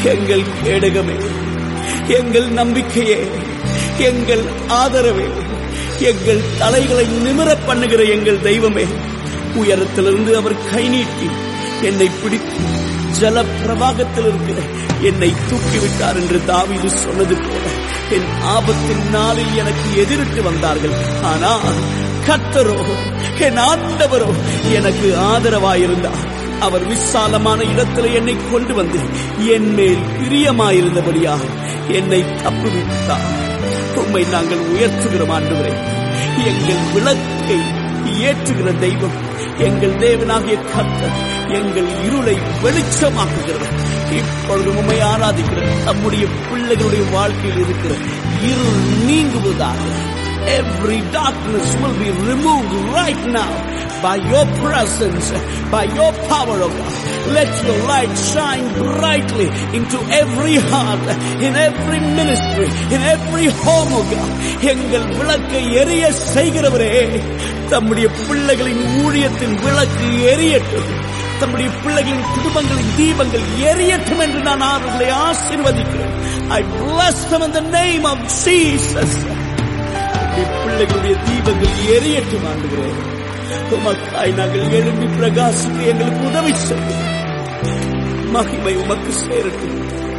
எங்கள் கேடகமே எங்கள் நம்பிக்கையே எங்கள் ஆதரவே எங்கள் தலைகளை நிமிரப் பண்ணுகிற எங்கள் தெய்வமே உயரத்திலிருந்து அவர் கை நீட்டி என்னை பிடித்து ஜல பிரவாகத்தில் இருக்கிற என்னை தூக்கிவிட்டார் என்று தாவீது சொன்னது போல என் ஆபத்தின் நாளில் எனக்கு எதிரிட்டு வந்தார்கள் ஆனால் கர்த்தரோ என் ஆண்டவரோ எனக்கு ஆதரவாயிருந்தார் அவர் விசாலமான இடத்தில் என்னை கொண்டு வந்து என் மேல் பிரியமாயிருந்தபடியாக என்னை தப்புவித்தார் உம்மை நாங்கள் உயர்த்துகிறோம் ஆண்டவரே எங்கள் விளக்கை ஏற்றுகிற தெய்வம் எங்கள் தேவனாகிய கர்த்தர் எங்கள் இருளை வெளிச்சமாக்குகிறவர் இப்பொழுது உண்மை ஆராதிக்கிற நம்முடைய பிள்ளைகளுடைய வாழ்க்கையில் இருக்கிற இருள் நீங்குவதாக Every darkness will be removed right now by your presence, by your power, O God. Let your light shine brightly into every heart, in every ministry, in every home, O God. எங்கள் விளக்கை எரிய செய்கிறவரே தம்முடைய பிள்ளைகளின் ஊழியத்தின் விளக்கு எரியட்டும் தம்முடைய பிள்ளைகளின் குடும்பங்களின் தீபங்கள் எரியட்டும் என்று நான் அவர்களை ஆசீர்வதிக்கிறேன் I bless them in the name of Jesus. என் பிள்ளைகளுடைய தீபங்கள் எரியட்டும் ஆண்டுகிறேன் உமக்காய் நாங்கள் எழும்பி பிரகாசிக்க எங்களுக்கு உதவி செய்யும் மகிமை உமக்கு சேரட்டும்